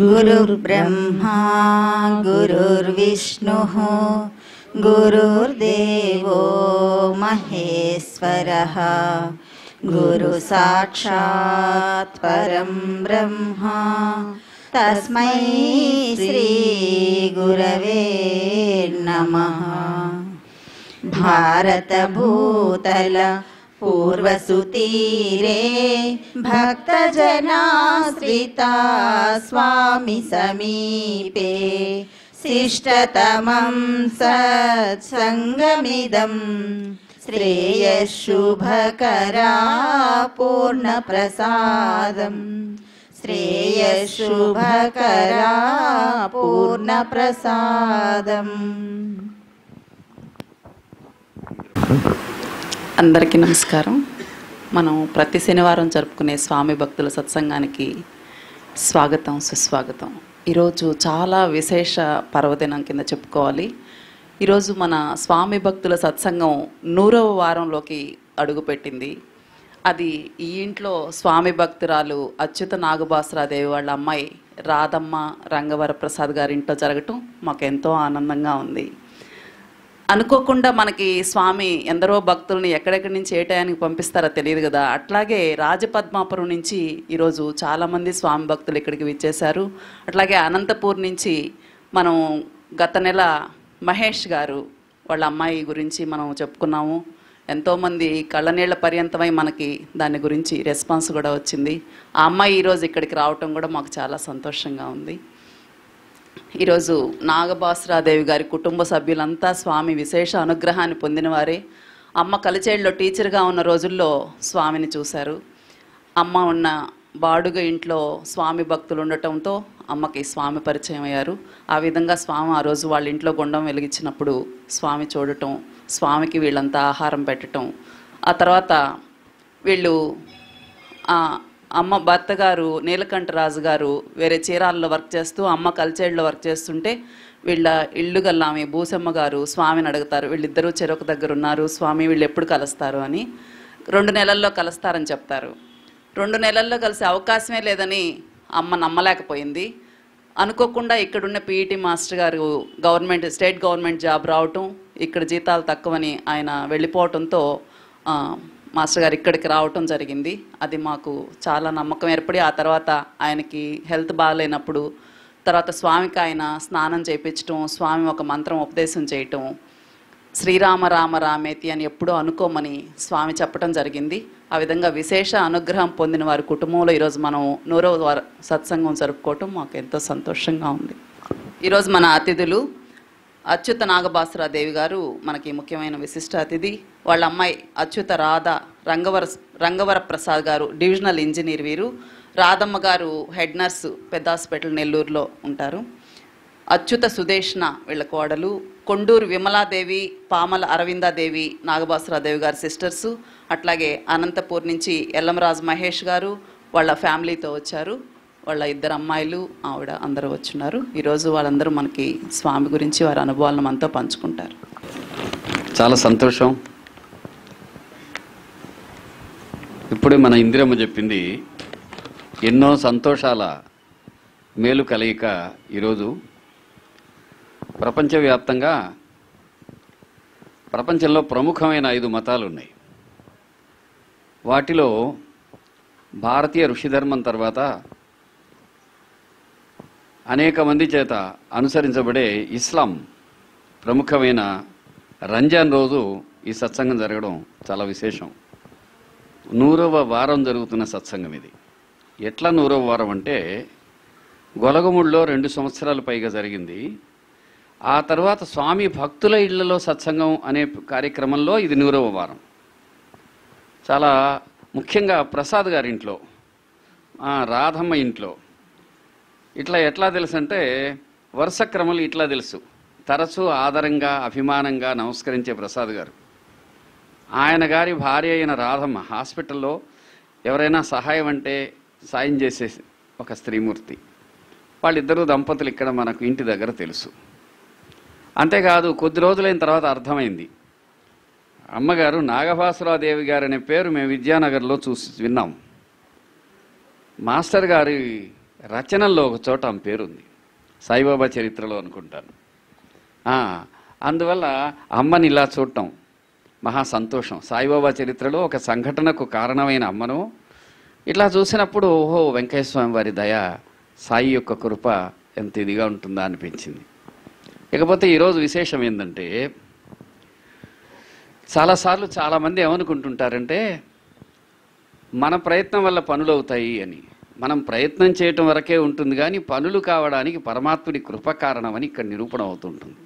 गुरुर्ब्रह्मा गुरुर्विष्णुः गुरुर्देवो महेश्वरः गुरुसाक्षात् परं ब्रह्मा तस्मै श्रीगुरवे नमः भारतभूतल पूर्वसुतीरे भक्तजनाश्रिता स्वामि समीपे शिष्टतमं सत्सङ्गमिदं श्रेयशुभकरा पूर्णप्रसादम् श्रेयशुभकरा पूर्णप्रसादम् అందరికీ నమస్కారం మనం ప్రతి శనివారం జరుపుకునే స్వామి భక్తుల సత్సంగానికి స్వాగతం సుస్వాగతం ఈరోజు చాలా విశేష పర్వదినం కింద చెప్పుకోవాలి ఈరోజు మన స్వామి భక్తుల సత్సంగం నూరవ వారంలోకి అడుగుపెట్టింది అది ఈ ఇంట్లో స్వామి భక్తురాలు అచ్యుత నాగభాస్రాదేవి వాళ్ళ అమ్మాయి రాధమ్మ రంగవర ప్రసాద్ గారి ఇంట్లో జరగటం మాకు ఎంతో ఆనందంగా ఉంది అనుకోకుండా మనకి స్వామి ఎందరో భక్తుల్ని ఎక్కడెక్కడి నుంచి ఏ టయానికి పంపిస్తారో తెలియదు కదా అట్లాగే రాజపద్మాపురం నుంచి ఈరోజు చాలామంది స్వామి భక్తులు ఇక్కడికి విచ్చేశారు అట్లాగే అనంతపూర్ నుంచి మనం గత నెల మహేష్ గారు వాళ్ళ అమ్మాయి గురించి మనం చెప్పుకున్నాము ఎంతోమంది కళ్ళనీళ్ల పర్యంతమై మనకి దాని గురించి రెస్పాన్స్ కూడా వచ్చింది ఆ అమ్మాయి ఈరోజు ఇక్కడికి రావటం కూడా మాకు చాలా సంతోషంగా ఉంది ఈరోజు నాగభాస్రాదేవి గారి కుటుంబ సభ్యులంతా స్వామి విశేష అనుగ్రహాన్ని పొందినవారే అమ్మ కలిచేడులో టీచర్గా ఉన్న రోజుల్లో స్వామిని చూశారు అమ్మ ఉన్న బాడుగ ఇంట్లో స్వామి భక్తులు ఉండటంతో అమ్మకి స్వామి పరిచయం అయ్యారు ఆ విధంగా స్వామి ఆ రోజు వాళ్ళ ఇంట్లో గుండం వెలిగించినప్పుడు స్వామి చూడటం స్వామికి వీళ్ళంతా ఆహారం పెట్టటం ఆ తర్వాత వీళ్ళు ఆ అమ్మ భర్త గారు నీలకంఠరాజు గారు వేరే చీరాల్లో వర్క్ చేస్తూ అమ్మ కల్చేడులో వర్క్ చేస్తుంటే వీళ్ళ ఇల్లు గల్ల ఆమె భూసమ్మ గారు స్వామిని అడుగుతారు వీళ్ళిద్దరూ చెరొక దగ్గర ఉన్నారు స్వామి వీళ్ళు ఎప్పుడు కలుస్తారు అని రెండు నెలల్లో కలుస్తారని చెప్తారు రెండు నెలల్లో కలిసే అవకాశమే లేదని అమ్మ నమ్మలేకపోయింది అనుకోకుండా ఇక్కడున్న పీఈటీ మాస్టర్ గారు గవర్నమెంట్ స్టేట్ గవర్నమెంట్ జాబ్ రావటం ఇక్కడ జీతాలు తక్కువని ఆయన వెళ్ళిపోవటంతో ఆ, మాస్టర్ గారు ఇక్కడికి రావటం జరిగింది అది మాకు చాలా నమ్మకం ఏర్పడి ఆ తర్వాత ఆయనకి హెల్త్ బాగాలేనప్పుడు తర్వాత స్వామికి ఆయన స్నానం చేయించటం స్వామి ఒక మంత్రం ఉపదేశం చేయటం శ్రీరామ రామ రామేతి అని ఎప్పుడూ అనుకోమని స్వామి చెప్పడం జరిగింది ఆ విధంగా విశేష అనుగ్రహం పొందిన వారి కుటుంబంలో ఈరోజు మనం నూరవ వార సత్సంగం జరుపుకోవటం మాకు ఎంతో సంతోషంగా ఉంది ఈరోజు మన అతిథులు అచ్యుత నాగభాసురాదేవి గారు మనకి ముఖ్యమైన విశిష్ట అతిథి వాళ్ళ అమ్మాయి అచ్యుత రాధ రంగవర రంగవర ప్రసాద్ గారు డివిజనల్ ఇంజనీర్ వీరు రాధమ్మ గారు హెడ్ నర్సు పెద్ద హాస్పిటల్ నెల్లూరులో ఉంటారు అచ్యుత సుదేష్ణ వీళ్ళ కోడలు కొండూరు విమలాదేవి పామల అరవిందాదేవి నాగభాసురాదేవి గారి సిస్టర్సు అట్లాగే అనంతపూర్ నుంచి ఎల్లంరాజు మహేష్ గారు వాళ్ళ ఫ్యామిలీతో వచ్చారు వాళ్ళ ఇద్దరు అమ్మాయిలు ఆవిడ అందరూ వచ్చున్నారు ఈరోజు వాళ్ళందరూ మనకి స్వామి గురించి వారి అనుభవాలను మనతో పంచుకుంటారు చాలా సంతోషం ఇప్పుడే మన ఇందిరమ్మ చెప్పింది ఎన్నో సంతోషాల మేలు కలయిక ఈరోజు ప్రపంచవ్యాప్తంగా ప్రపంచంలో ప్రముఖమైన ఐదు మతాలు ఉన్నాయి వాటిలో భారతీయ ఋషిధర్మం తర్వాత అనేక మంది చేత అనుసరించబడే ఇస్లాం ప్రముఖమైన రంజాన్ రోజు ఈ సత్సంగం జరగడం చాలా విశేషం నూరవ వారం జరుగుతున్న సత్సంగం ఇది ఎట్లా నూరవ వారం అంటే గొలగముడిలో రెండు సంవత్సరాలు పైగా జరిగింది ఆ తర్వాత స్వామి భక్తుల ఇళ్లలో సత్సంగం అనే కార్యక్రమంలో ఇది నూరవ వారం చాలా ముఖ్యంగా ప్రసాద్ గారి ఇంట్లో ఆ, రాధమ్మ ఇంట్లో ఇట్లా ఎట్లా తెలుసు అంటే వరుస క్రమలు ఇట్లా తెలుసు తరచూ ఆదరంగా అభిమానంగా నమస్కరించే ప్రసాద్ గారు ఆయన గారి భార్య అయిన రాధమ్మ హాస్పిటల్లో ఎవరైనా సహాయం అంటే సాయం చేసే ఒక స్త్రీమూర్తి వాళ్ళిద్దరూ దంపతులు ఇక్కడ మనకు ఇంటి దగ్గర తెలుసు అంతేకాదు కొద్ది రోజులైన తర్వాత అర్థమైంది అమ్మగారు నాగభాసురాదేవి గారు అనే పేరు మేము విద్యానగర్లో చూసి విన్నాం మాస్టర్ గారి రచనల్లో ఒక చోట ఆమె పేరుంది సాయిబాబా చరిత్రలో అనుకుంటాను ఆ, అందువల్ల అమ్మని ఇలా చూడటం మహా సంతోషం సాయిబాబా చరిత్రలో ఒక సంఘటనకు కారణమైన అమ్మను ఇట్లా చూసినప్పుడు ఓహో వెంకయ్య స్వామి వారి దయ సాయి యొక్క కృప ఎంత ఇదిగా ఉంటుందా అనిపించింది ఇకపోతే ఈరోజు విశేషం ఏంటంటే చాలాసార్లు చాలామంది ఏమనుకుంటుంటారంటే మన ప్రయత్నం వల్ల పనులు అవుతాయి అని మనం ప్రయత్నం చేయటం వరకే ఉంటుంది కానీ పనులు కావడానికి పరమాత్ముడి కృప కారణమని ఇక్కడ నిరూపణ అవుతుంటుంది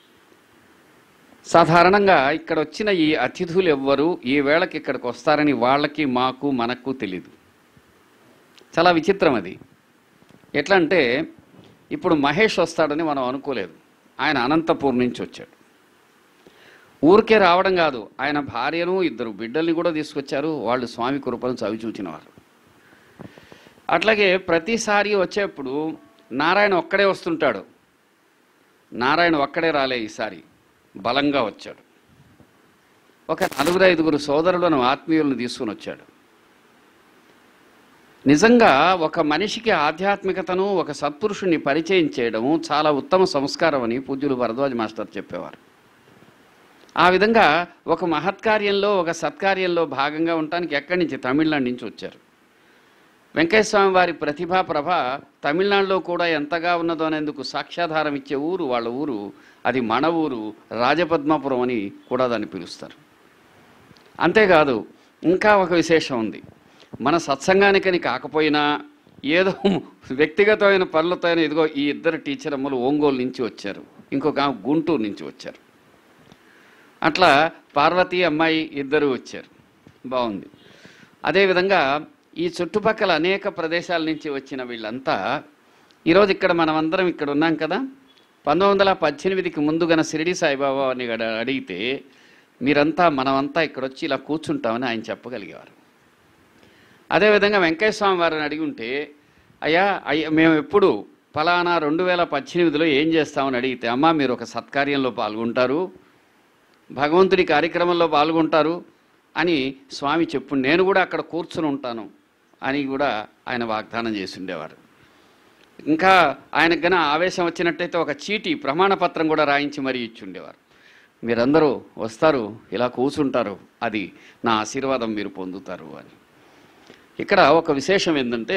సాధారణంగా ఇక్కడ వచ్చిన ఈ అతిథులు ఎవ్వరు ఈ వేళకి ఇక్కడికి వస్తారని వాళ్ళకి మాకు మనకు తెలీదు చాలా విచిత్రం అది ఎట్లా అంటే ఇప్పుడు మహేష్ వస్తాడని మనం అనుకోలేదు ఆయన అనంతపూర్ నుంచి వచ్చాడు ఊరికే రావడం కాదు ఆయన భార్యను ఇద్దరు బిడ్డల్ని కూడా తీసుకొచ్చారు వాళ్ళు స్వామి కృపను చవి చూచినవారు అట్లాగే ప్రతిసారి వచ్చేప్పుడు నారాయణ ఒక్కడే వస్తుంటాడు నారాయణ ఒక్కడే రాలే ఈసారి బలంగా వచ్చాడు ఒక నలుగురు ఐదుగురు సోదరులను ఆత్మీయులను తీసుకుని వచ్చాడు నిజంగా ఒక మనిషికి ఆధ్యాత్మికతను ఒక సత్పురుషుణ్ణి పరిచయం చేయడము చాలా ఉత్తమ సంస్కారం అని పూజ్యులు భరద్వాజ్ మాస్టర్ చెప్పేవారు ఆ విధంగా ఒక మహత్కార్యంలో ఒక సత్కార్యంలో భాగంగా ఉండటానికి ఎక్కడి నుంచి తమిళనాడు నుంచి వచ్చారు వెంకయ్య స్వామి వారి ప్రతిభా ప్రభ తమిళనాడులో కూడా ఎంతగా ఉన్నదో అనేందుకు సాక్ష్యాధారం ఇచ్చే ఊరు వాళ్ళ ఊరు అది మన ఊరు రాజపద్మాపురం అని కూడా దాన్ని పిలుస్తారు అంతేకాదు ఇంకా ఒక విశేషం ఉంది మన సత్సంగానికని కాకపోయినా ఏదో వ్యక్తిగతమైన పనులతో ఇదిగో ఈ ఇద్దరు టీచర్ అమ్మలు ఒంగోలు నుంచి వచ్చారు ఇంకొక ఆమె గుంటూరు నుంచి వచ్చారు అట్లా పార్వతి అమ్మాయి ఇద్దరు వచ్చారు బాగుంది అదేవిధంగా ఈ చుట్టుపక్కల అనేక ప్రదేశాల నుంచి వచ్చిన వీళ్ళంతా ఈరోజు ఇక్కడ మనమందరం ఇక్కడ ఉన్నాం కదా పంతొమ్మిది వందల పద్దెనిమిదికి ముందు గన షిరిడి సాయిబాబా అని గడ- అడిగితే మీరంతా మనమంతా ఇక్కడ వచ్చి ఇలా కూర్చుంటామని ఆయన చెప్పగలిగేవారు అదేవిధంగా వెంకయ్య స్వామి వారిని అడిగి ఉంటే అయ్యా అయ్యా మేము ఎప్పుడు ఫలానా రెండు వేల పద్దెనిమిదిలో ఏం చేస్తామని అడిగితే అమ్మా మీరు ఒక సత్కార్యంలో పాల్గొంటారు భగవంతుడి కార్యక్రమంలో పాల్గొంటారు అని స్వామి చెప్పు నేను కూడా అక్కడ కూర్చుని ఉంటాను అని కూడా ఆయన వాగ్దానం చేసి ఉండేవారు ఇంకా ఆయనకు గన ఆవేశం వచ్చినట్టయితే ఒక చీటీ ప్రమాణపత్రం కూడా రాయించి మరీ ఇచ్చి ఉండేవారు మీరందరూ వస్తారు ఇలా కూర్చుంటారు అది నా ఆశీర్వాదం మీరు పొందుతారు అని ఇక్కడ ఒక విశేషం ఏంటంటే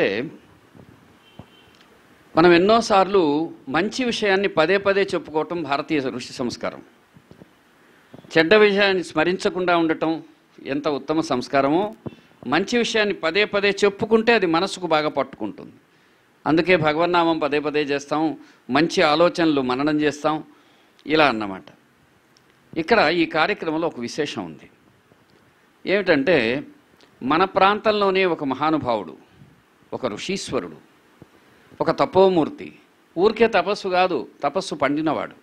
మనం ఎన్నోసార్లు మంచి విషయాన్ని పదే పదే చెప్పుకోవటం భారతీయ ఋషి సంస్కారం చెడ్డ విషయాన్ని స్మరించకుండా ఉండటం ఎంత ఉత్తమ సంస్కారమో మంచి విషయాన్ని పదే పదే చెప్పుకుంటే అది మనసుకు బాగా పట్టుకుంటుంది అందుకే భగవన్నామం పదే పదే చేస్తాం మంచి ఆలోచనలు మననం చేస్తాం ఇలా అన్నమాట ఇక్కడ ఈ కార్యక్రమంలో ఒక విశేషం ఉంది ఏమిటంటే మన ప్రాంతంలోనే ఒక మహానుభావుడు ఒక ఋషీశ్వరుడు ఒక తపోమూర్తి ఊరికే తపస్సు కాదు తపస్సు పండినవాడు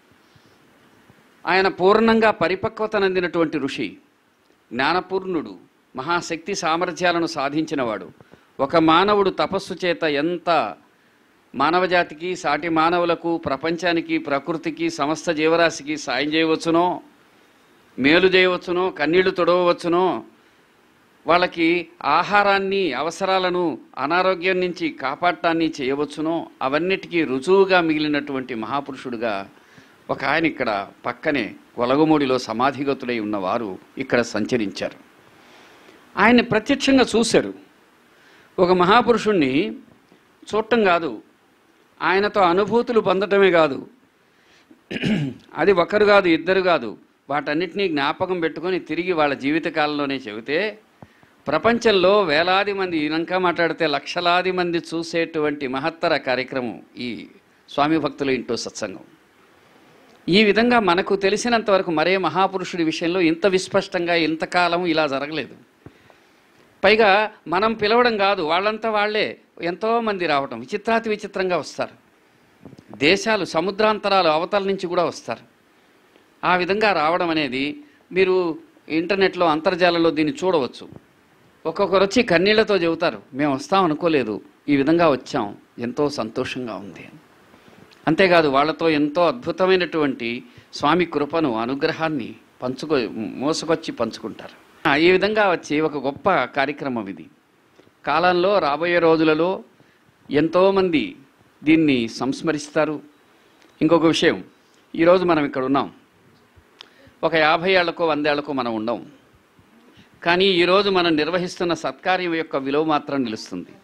ఆయన పూర్ణంగా పరిపక్వతనందినటువంటి ఋషి జ్ఞానపూర్ణుడు మహాశక్తి సామర్థ్యాలను సాధించినవాడు ఒక మానవుడు తపస్సు చేత ఎంత మానవజాతికి సాటి మానవులకు ప్రపంచానికి ప్రకృతికి సమస్త జీవరాశికి సాయం చేయవచ్చునో మేలు చేయవచ్చునో కన్నీళ్లు తొడవచ్చునో వాళ్ళకి ఆహారాన్ని అవసరాలను అనారోగ్యం నుంచి కాపాడటాన్ని చేయవచ్చునో అవన్నిటికీ రుజువుగా మిగిలినటువంటి మహాపురుషుడుగా ఒక ఆయన ఇక్కడ పక్కనే కొలగమూడిలో సమాధిగతులై ఉన్నవారు ఇక్కడ సంచరించారు ఆయన్ని ప్రత్యక్షంగా చూశారు ఒక మహాపురుషుణ్ణి చూడటం కాదు ఆయనతో అనుభూతులు పొందటమే కాదు అది ఒకరు కాదు ఇద్దరు కాదు వాటన్నిటినీ జ్ఞాపకం పెట్టుకొని తిరిగి వాళ్ళ జీవితకాలంలోనే చెబితే ప్రపంచంలో వేలాది మంది ఇంకా మాట్లాడితే లక్షలాది మంది చూసేటువంటి మహత్తర కార్యక్రమం ఈ స్వామి భక్తుల ఇంటో సత్సంగం ఈ విధంగా మనకు తెలిసినంత వరకు మరే మహాపురుషుడి విషయంలో ఇంత విస్పష్టంగా ఇంతకాలం ఇలా జరగలేదు పైగా మనం పిలవడం కాదు వాళ్ళంతా వాళ్ళే ఎంతోమంది రావటం విచిత్రాతి విచిత్రంగా వస్తారు దేశాలు సముద్రాంతరాలు అవతల నుంచి కూడా వస్తారు ఆ విధంగా రావడం అనేది మీరు ఇంటర్నెట్లో అంతర్జాలంలో దీన్ని చూడవచ్చు ఒక్కొక్కరు వచ్చి కన్నీళ్లతో చెబుతారు మేము వస్తాం అనుకోలేదు ఈ విధంగా వచ్చాం ఎంతో సంతోషంగా ఉంది అని అంతేకాదు వాళ్ళతో ఎంతో అద్భుతమైనటువంటి స్వామి కృపను అనుగ్రహాన్ని పంచుకో మోసుకొచ్చి పంచుకుంటారు ఆ, ఈ విధంగా వచ్చి ఒక గొప్ప కార్యక్రమం ఇది కాలంలో రాబోయే రోజులలో ఎంతోమంది దీన్ని సంస్మరిస్తారు ఇంకొక విషయం ఈరోజు మనం ఇక్కడ ఉన్నాం ఒక యాభై ఏళ్లకో వందేళ్లకో మనం ఉండం కానీ ఈరోజు మనం నిర్వహిస్తున్న సత్కార్యం యొక్క విలువ మాత్రం నిలుస్తుంది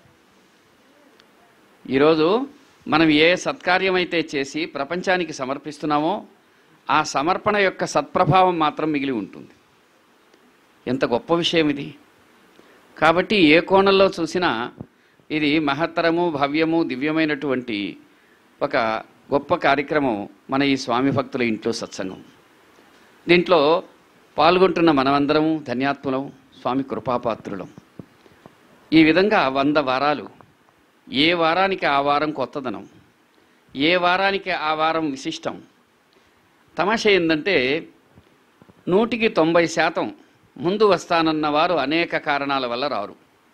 ఈరోజు మనం ఏ సత్కార్యం అయితే చేసి ప్రపంచానికి సమర్పిస్తున్నామో ఆ సమర్పణ యొక్క సత్ప్రభావం మాత్రం మిగిలి ఉంటుంది ఎంత గొప్ప విషయం ఇది కాబట్టి ఏ కోణంలో చూసినా ఇది మహత్తరము భవ్యము దివ్యమైనటువంటి ఒక గొప్ప కార్యక్రమం మన ఈ స్వామి భక్తుల ఇంట్లో సత్సంగం దీంట్లో పాల్గొంటున్న మనమందరము ధన్యాత్ములం స్వామి కృపాపాత్రులం ఈ విధంగా వంద వారాలు ఏ వారానికి ఆ వారం కొత్తదనం ఏ వారానికి ఆ వారం విశిష్టం తమాషా ఏంటంటే నూటికి తొంభై శాతం ముందు వస్తానన్న వారు అనేక కారణాల వల్ల రారు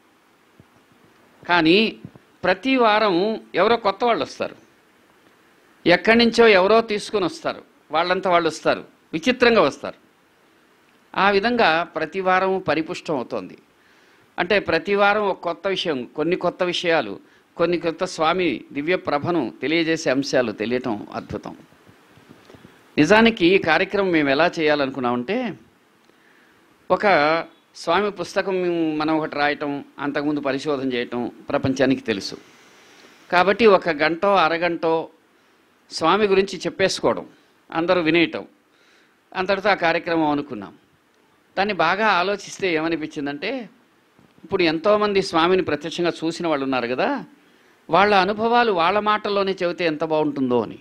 కానీ ప్రతి వారం ఎవరో కొత్త వాళ్ళు వస్తారు ఎక్కడి నుంచో ఎవరో తీసుకుని వస్తారు వాళ్ళంతా వాళ్ళు వస్తారు విచిత్రంగా వస్తారు ఆ విధంగా ప్రతి వారం పరిపుష్టం అవుతోంది అంటే ప్రతి వారం ఒక కొత్త విషయం కొన్ని కొత్త విషయాలు కొన్ని కొత్త స్వామి దివ్య ప్రభను తెలియజేసే అంశాలు తెలియటం అద్భుతం నిజానికి ఈ కార్యక్రమం మేము ఎలా చేయాలనుకున్నామంటే ఒక స్వామి పుస్తకం మనం ఒకటి రాయటం అంతకుముందు పరిశోధన చేయటం ప్రపంచానికి తెలుసు కాబట్టి ఒక గంటో అరగంటో స్వామి గురించి చెప్పేసుకోవడం అందరూ వినేయటం అంతటితో ఆ కార్యక్రమం అనుకున్నాం దాన్ని బాగా ఆలోచిస్తే ఏమనిపించిందంటే ఇప్పుడు ఎంతోమంది స్వామిని ప్రత్యక్షంగా చూసిన వాళ్ళు ఉన్నారు కదా వాళ్ళ అనుభవాలు వాళ్ళ మాటల్లోనే చెబితే ఎంత బాగుంటుందో అని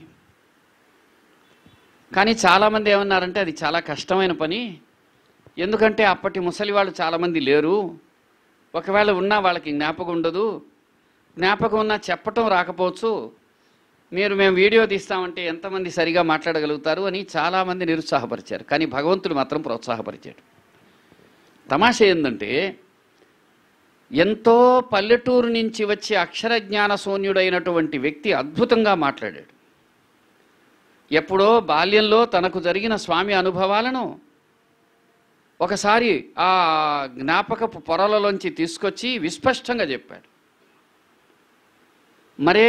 కానీ చాలామంది ఏమన్నారంటే అది చాలా కష్టమైన పని ఎందుకంటే అప్పటి ముసలి వాళ్ళు చాలామంది లేరు ఒకవేళ ఉన్నా వాళ్ళకి జ్ఞాపకం ఉండదు జ్ఞాపకం ఉన్నా చెప్పటం రాకపోవచ్చు మీరు మేము వీడియో తీస్తామంటే ఎంతమంది సరిగా మాట్లాడగలుగుతారు అని చాలామంది నిరుత్సాహపరిచారు కానీ భగవంతుడు మాత్రం ప్రోత్సాహపరిచాడు తమాషా ఏంటంటే ఎంతో పల్లెటూరు నుంచి వచ్చి అక్షర జ్ఞాన శూన్యుడైనటువంటి వ్యక్తి అద్భుతంగా మాట్లాడాడు ఎప్పుడో బాల్యంలో తనకు జరిగిన స్వామి అనుభవాలను ఒకసారి ఆ జ్ఞాపకపు పొరలలోంచి తీసుకొచ్చి విస్పష్టంగా చెప్పాడు మరే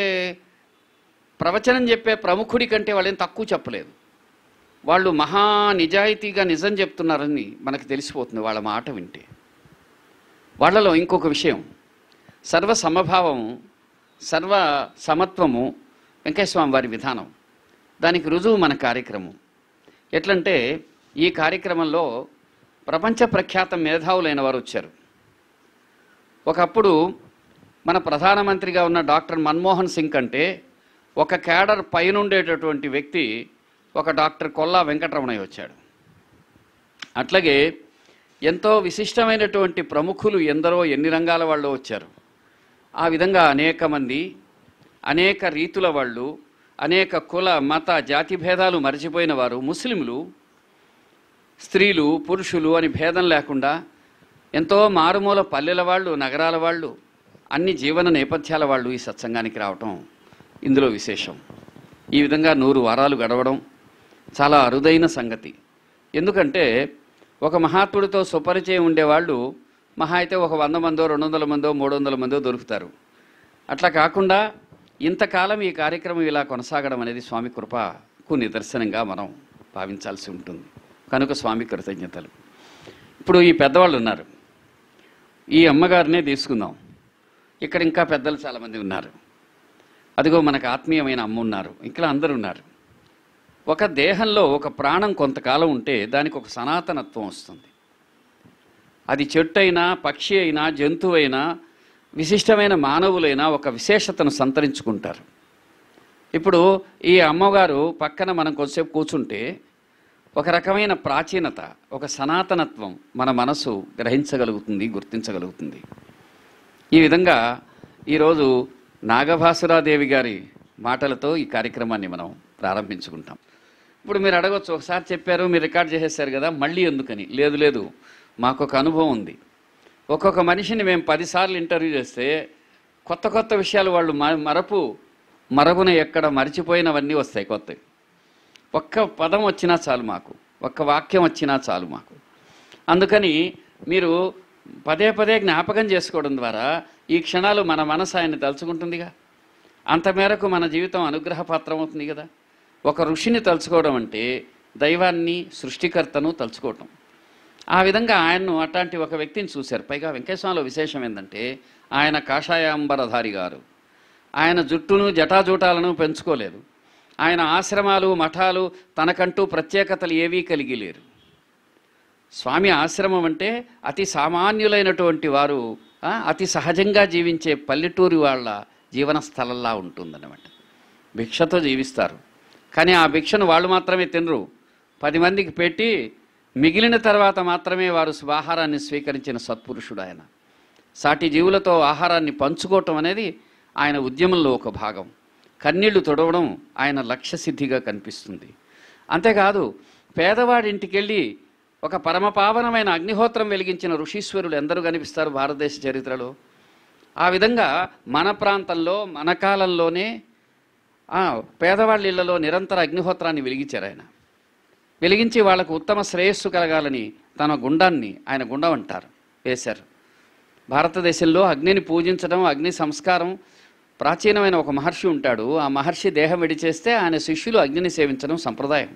ప్రవచనం చెప్పే ప్రముఖుడి కంటే వాళ్ళేం తక్కువ చెప్పలేదు వాళ్ళు మహా నిజాయితీగా నిజం చెప్తున్నారని మనకు తెలిసిపోతుంది వాళ్ళ మాట వింటే వాళ్ళలో ఇంకొక విషయం సర్వ సమభావము సర్వ సమత్వము వెంకటస్వామి వారి విధానం దానికి రుజువు మన కార్యక్రమం ఎట్లంటే ఈ కార్యక్రమంలో ప్రపంచ ప్రఖ్యాత మేధావులైన వారు వచ్చారు ఒకప్పుడు మన ప్రధానమంత్రిగా ఉన్న డాక్టర్ మన్మోహన్ సింగ్ కంటే ఒక క్యాడర్ పైన ఉండేటటువంటి వ్యక్తి ఒక డాక్టర్ కొల్లా వెంకటరమణయ్య వచ్చాడు అట్లాగే ఎంతో విశిష్టమైనటువంటి ప్రముఖులు ఎందరో ఎన్ని రంగాల వాళ్ళు వచ్చారు ఆ విధంగా అనేక మంది అనేక రీతుల వాళ్ళు అనేక కుల మత జాతి భేదాలు మరచిపోయిన వారు ముస్లింలు స్త్రీలు పురుషులు అని భేదం లేకుండా ఎంతో మారుమూల పల్లెల వాళ్ళు నగరాల వాళ్ళు అన్ని జీవన నేపథ్యాల వాళ్ళు ఈ సత్సంగానికి రావటం ఇందులో విశేషం ఈ విధంగా నూరు వారాలు గడవడం చాలా అరుదైన సంగతి ఎందుకంటే ఒక మహాత్ముడితో సుపరిచయం ఉండేవాళ్ళు మహా అయితే ఒక వంద మందో రెండు వందల మందో మూడు వందల మందో దొరుకుతారు అట్లా కాకుండా ఇంతకాలం ఈ కార్యక్రమం ఇలా కొనసాగడం అనేది స్వామి కృపకు నిదర్శనంగా మనం భావించాల్సి ఉంటుంది కనుక స్వామి కృతజ్ఞతలు ఇప్పుడు ఈ పెద్దవాళ్ళు ఉన్నారు ఈ అమ్మగారినే తీసుకుందాం ఇక్కడ ఇంకా పెద్దలు చాలామంది ఉన్నారు అదిగో మనకు ఆత్మీయమైన అమ్మ ఉన్నారు ఇక్కడ అందరూ ఉన్నారు ఒక దేహంలో ఒక ప్రాణం కొంతకాలం ఉంటే దానికి ఒక సనాతనత్వం వస్తుంది అది చెట్టు అయినా పక్షి అయినా జంతువు అయినా విశిష్టమైన మానవులైనా ఒక విశేషతను సంతరించుకుంటారు ఇప్పుడు ఈ అమ్మగారు పక్కన మనం కొద్దిసేపు కూర్చుంటే ఒక రకమైన ప్రాచీనత ఒక సనాతనత్వం మన మనసు గ్రహించగలుగుతుంది గుర్తించగలుగుతుంది ఈ విధంగా ఈరోజు నాగభాసురాదేవి గారి మాటలతో ఈ కార్యక్రమాన్ని మనం ప్రారంభించుకుంటాం ఇప్పుడు మీరు అడగొచ్చు ఒకసారి చెప్పారు మీరు రికార్డ్ చేసేసారు కదా మళ్ళీ ఎందుకని లేదు లేదు మాకు ఒక అనుభవం ఉంది ఒక్కొక్క మనిషిని మేము పదిసార్లు ఇంటర్వ్యూ చేస్తే కొత్త కొత్త విషయాలు వాళ్ళు మ- మరపు మరగున ఎక్కడ మరిచిపోయినవన్నీ వస్తాయి కొత్తవి ఒక్క పదం వచ్చినా చాలు మాకు ఒక్క వాక్యం వచ్చినా చాలు మాకు అందుకని మీరు పదే పదే జ్ఞాపకం చేసుకోవడం ద్వారా ఈ క్షణాలు మన మనసు ఆయన్ని తలుచుకుంటుందిగా అంత మేరకు మన జీవితం అనుగ్రహపాత్రం అవుతుంది కదా ఒక ఋషిని తలుచుకోవడం అంటే దైవాన్ని సృష్టికర్తను తలుచుకోవటం ఆ విధంగా ఆయన్ను అట్లాంటి ఒక వ్యక్తిని చూశారు పైగా వెంకటేశ్వరంలో విశేషం ఏంటంటే ఆయన కాషాయాంబరధారి గారు ఆయన జుట్టును జటాజూటాలను పెంచుకోలేదు ఆయన ఆశ్రమాలు మఠాలు తనకంటూ ప్రత్యేకతలు ఏవీ కలిగి లేరు స్వామి ఆశ్రమం అంటే అతి సామాన్యులైనటువంటి వారు ఆ, అతి సహజంగా జీవించే పల్లెటూరి వాళ్ళ జీవన స్థలంలా ఉంటుందన్నమాట భిక్షతో జీవిస్తారు కానీ ఆ భిక్షను వాళ్ళు మాత్రమే తినరు పది మందికి పెట్టి మిగిలిన తర్వాత మాత్రమే వారు ఆహారాన్ని స్వీకరించిన సత్పురుషుడు ఆయన సాటి జీవులతో ఆహారాన్ని పంచుకోవటం అనేది ఆయన ఉద్యమంలో ఒక భాగం కన్నీళ్లు తొడవడం ఆయన లక్ష్య సిద్ధిగా కనిపిస్తుంది అంతేకాదు పేదవాడి ఇంటికి వెళ్ళి ఒక పరమపావనమైన అగ్నిహోత్రం వెలిగించిన ఋషీశ్వరులు ఎందరూ కనిపిస్తారు భారతదేశ చరిత్రలో ఆ విధంగా మన ప్రాంతంలో మన కాలంలోనే ఆ, పేదవాళ్ళ ఇళ్లలో నిరంతర అగ్నిహోత్రాన్ని వెలిగించారు ఆయన వెలిగించి వాళ్ళకు ఉత్తమ శ్రేయస్సు కలగాలని తన గుండాన్ని ఆయన గుండం అంటారు వేశారు భారతదేశంలో అగ్నిని పూజించడం అగ్ని సంస్కారం ప్రాచీనమైన ఒక మహర్షి ఉంటాడు ఆ మహర్షి దేహం విడిచేస్తే ఆయన శిష్యులు అగ్నిని సేవించడం సంప్రదాయం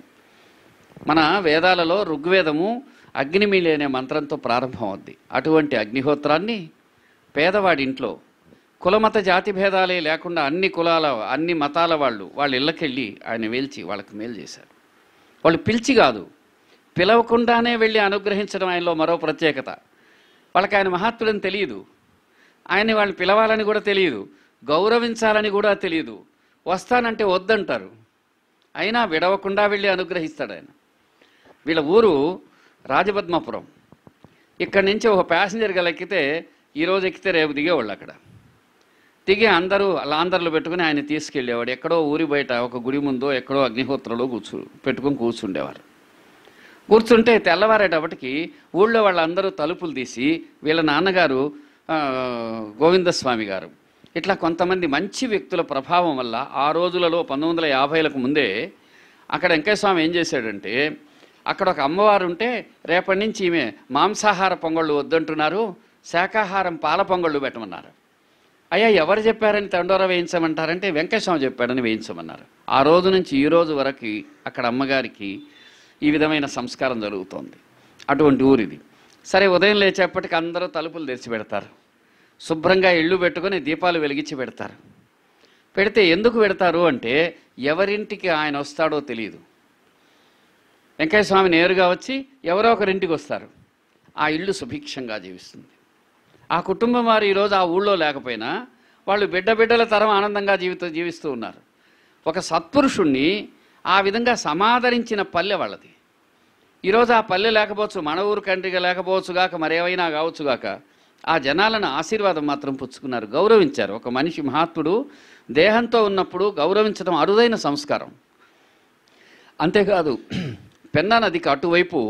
మన వేదాలలో ఋగ్వేదము అగ్నిమిలి అనే మంత్రంతో ప్రారంభం అవుద్ది అటువంటి అగ్నిహోత్రాన్ని పేదవాడి ఇంట్లో కులమత జాతి భేదాలే లేకుండా అన్ని కులాల అన్ని మతాల వాళ్ళు వాళ్ళ ఇళ్ళకెళ్ళి ఆయన వేల్చి వాళ్ళకి మేలు చేశారు వాళ్ళు పిలిచి కాదు పిలవకుండానే వెళ్ళి అనుగ్రహించడం ఆయనలో మరో ప్రత్యేకత వాళ్ళకి ఆయన మహాత్ముడని తెలియదు ఆయన్ని వాళ్ళు పిలవాలని కూడా తెలియదు గౌరవించాలని కూడా తెలియదు వస్తానంటే వద్దంటారు అయినా విడవకుండా వెళ్ళి అనుగ్రహిస్తాడు ఆయన వీళ్ళ ఊరు రాజపద్మాపురం ఇక్కడి నుంచి ఒక ప్యాసింజర్ గల ఎక్కితే ఈరోజు ఎక్కితే రేపు దిగేవాళ్ళు అక్కడ దిగి అందరూ లాందర్లు పెట్టుకుని ఆయన తీసుకెళ్ళేవాడు ఎక్కడో ఊరి బయట ఒక గుడి ముందో ఎక్కడో అగ్నిహోత్రంలో కూర్చు పెట్టుకొని కూర్చుండేవారు కూర్చుంటే తెల్లవారేటప్పటికి ఊళ్ళో వాళ్ళందరూ తలుపులు తీసి వీళ్ళ నాన్నగారు ఆ, గోవిందస్వామి గారు ఇట్లా కొంతమంది మంచి వ్యక్తుల ప్రభావం వల్ల ఆ రోజులలో పంతొమ్మిది వందల యాభైలకు ముందే అక్కడ వెంకటస్వామి ఏం చేశాడంటే అక్కడ ఒక అమ్మవారు ఉంటే రేపటి నుంచి ఈమె మాంసాహార పొంగళ్ళు వద్దంటున్నారు శాకాహారం పాల పొంగళ్ళు పెట్టమన్నారు అయ్యా ఎవరు చెప్పారని తండోర వేయించమంటారంటే వెంకటస్వామి చెప్పాడని వేయించమన్నారు ఆ రోజు నుంచి ఈ రోజు వరకు అక్కడ అమ్మగారికి ఈ విధమైన సంస్కారం జరుగుతోంది అటువంటి ఊరిది సరే ఉదయం లేచేపటికి అందరూ తలుపులు తెరిచి పెడతారు శుభ్రంగా ఇళ్ళు పెట్టుకొని దీపాలు వెలిగించి పెడతారు పెడితే ఎందుకు పెడతారు అంటే ఎవరింటికి ఆయన వస్తాడో తెలియదు వెంకయ్య స్వామి నేరుగా వచ్చి ఎవరో ఒకరింటికి వస్తారు ఆ ఇల్లు సుభిక్షంగా జీవిస్తుంది ఆ కుటుంబం వారు ఈరోజు ఆ ఊళ్ళో లేకపోయినా వాళ్ళు బిడ్డ బిడ్డల తరం ఆనందంగా జీవిత జీవిస్తూ ఉన్నారు ఒక సత్పురుషుణ్ణి ఆ విధంగా సమాదరించిన పల్లె వాళ్ళది ఈరోజు ఆ పల్లె లేకపోవచ్చు మన ఊరు కంట్రిగా లేకపోవచ్చు గాక మరేమైనా కావచ్చు గాక ఆ జనాలను ఆశీర్వాదం మాత్రం పుచ్చుకున్నారు గౌరవించారు ఒక మనిషి మహాత్ముడు దేహంతో ఉన్నప్పుడు గౌరవించడం అరుదైన సంస్కారం అంతేకాదు పెన్నా నదికి అటువైపు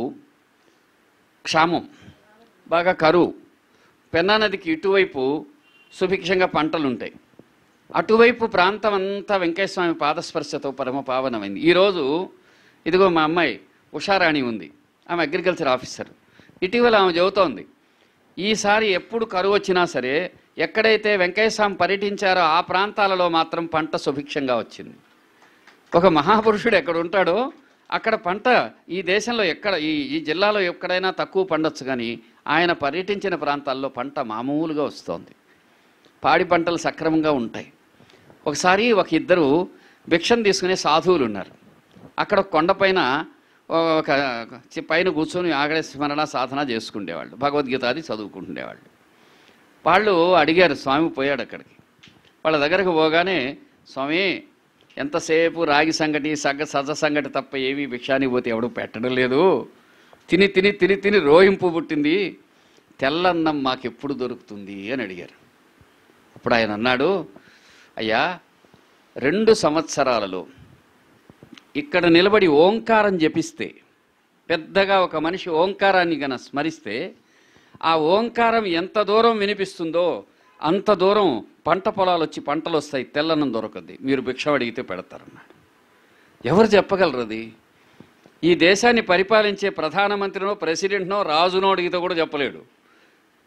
క్షామం బాగా కరువు పెన్నా నదికి ఇటువైపు సుభిక్షంగా పంటలు ఉంటాయి అటువైపు ప్రాంతం అంతా వెంకటస్వామి పాదస్పర్శతో పరమ పావనమైంది ఈరోజు ఇదిగో మా అమ్మాయి ఉషారాణి ఉంది ఆమె అగ్రికల్చర్ ఆఫీసర్ ఇటీవల ఆమె చెబుతోంది ఈసారి ఎప్పుడు కరువు వచ్చినా సరే ఎక్కడైతే వెంకటస్వామి పర్యటించారో ఆ ప్రాంతాలలో మాత్రం పంట సుభిక్షంగా వచ్చింది ఒక మహాపురుషుడు ఎక్కడ ఉంటాడో అక్కడ పంట ఈ దేశంలో ఎక్కడ ఈ ఈ జిల్లాలో ఎక్కడైనా తక్కువ పండొచ్చు కానీ ఆయన పర్యటించిన ప్రాంతాల్లో పంట మామూలుగా వస్తోంది పాడి పంటలు సక్రమంగా ఉంటాయి ఒకసారి ఒక ఇద్దరు భిక్షం తీసుకునే సాధువులు ఉన్నారు అక్కడ ఒక కొండపైన ఒక చి- పైన కూర్చొని ఆగడ స్మరణ సాధన చేసుకునేవాళ్ళు భగవద్గీత అది చదువుకుంటుండేవాళ్ళు వాళ్ళు అడిగారు స్వామి పోయాడు అక్కడికి వాళ్ళ దగ్గరకు పోగానే స్వామి ఎంతసేపు రాగి సంగటి సగ సజ సంగటి తప్ప ఏమీ భిక్షానికి పోతే ఎవడు పెట్టడం లేదు తిని తిని తిని తిని రోయింపు పుట్టింది తెల్లన్నం మాకెప్పుడు దొరుకుతుంది అని అడిగారు అప్పుడు ఆయన అన్నాడు అయ్యా రెండు సంవత్సరాలలో ఇక్కడ నిలబడి ఓంకారం జపిస్తే పెద్దగా ఒక మనిషి ఓంకారాన్ని గన స్మరిస్తే ఆ ఓంకారం ఎంత దూరం వినిపిస్తుందో అంత దూరం పంట పొలాలు వచ్చి పంటలు వస్తాయి తెల్లన్నం దొరకద్ది మీరు భిక్ష అడిగితే పెడతారన్నాడు ఎవరు చెప్పగలరు అది ఈ దేశాన్ని పరిపాలించే ప్రధానమంత్రినో ప్రెసిడెంట్నో రాజునో అడిగితే కూడా చెప్పలేడు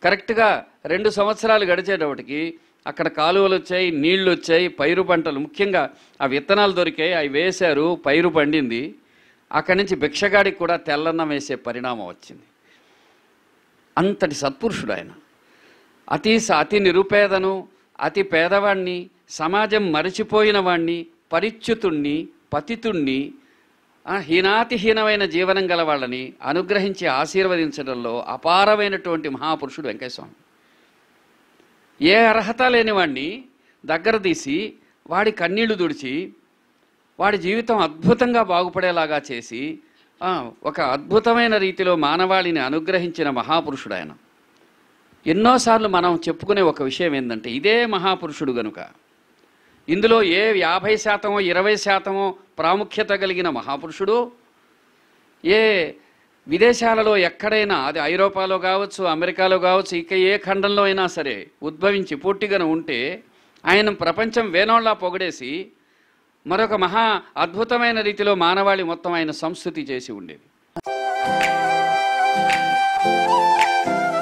కరెక్ట్గా రెండు సంవత్సరాలు గడిచేటప్పటికి అక్కడ కాలువలు వచ్చాయి నీళ్లు వచ్చాయి పైరు పంటలు ముఖ్యంగా ఆ విత్తనాలు దొరికాయి అవి వేశారు పైరు పండింది అక్కడి నుంచి భిక్షగాడికి కూడా తెల్లన్నం వేసే పరిణామం వచ్చింది అంతటి సత్పురుషుడు ఆయన అతి స- అతి నిరుపేదను అతి పేదవాణ్ణి సమాజం మరిచిపోయిన వాణ్ణి పరిచ్యుతుణ్ణి పతితుణ్ణి ఆ, హీనాతిహీనమైన జీవనం గల వాళ్ళని అనుగ్రహించి ఆశీర్వదించడంలో అపారమైనటువంటి మహాపురుషుడు వెంకటస్వామి ఏ అర్హత లేని వాణ్ణి దగ్గర తీసి వాడి కన్నీళ్లు తుడిచి వాడి జీవితం అద్భుతంగా బాగుపడేలాగా చేసి ఆ, ఒక అద్భుతమైన రీతిలో మానవాళిని అనుగ్రహించిన మహాపురుషుడు ఆయన ఎన్నోసార్లు మనం చెప్పుకునే ఒక విషయం ఏంటంటే ఇదే మహాపురుషుడు గనుక ఇందులో ఏ యాభై శాతమో ఇరవై శాతమో ప్రాముఖ్యత కలిగిన మహాపురుషుడు ఏ విదేశాలలో ఎక్కడైనా అది ఐరోపాలో కావచ్చు అమెరికాలో కావచ్చు ఇక ఏ ఖండంలో అయినా సరే ఉద్భవించి పూర్తిగాను ఉంటే ఆయన ప్రపంచం వేనోళ్ళ పొగడేసి మరొక మహా అద్భుతమైన రీతిలో మానవాళి మొత్తం ఆయన సంస్కృతి చేసి ఉండేది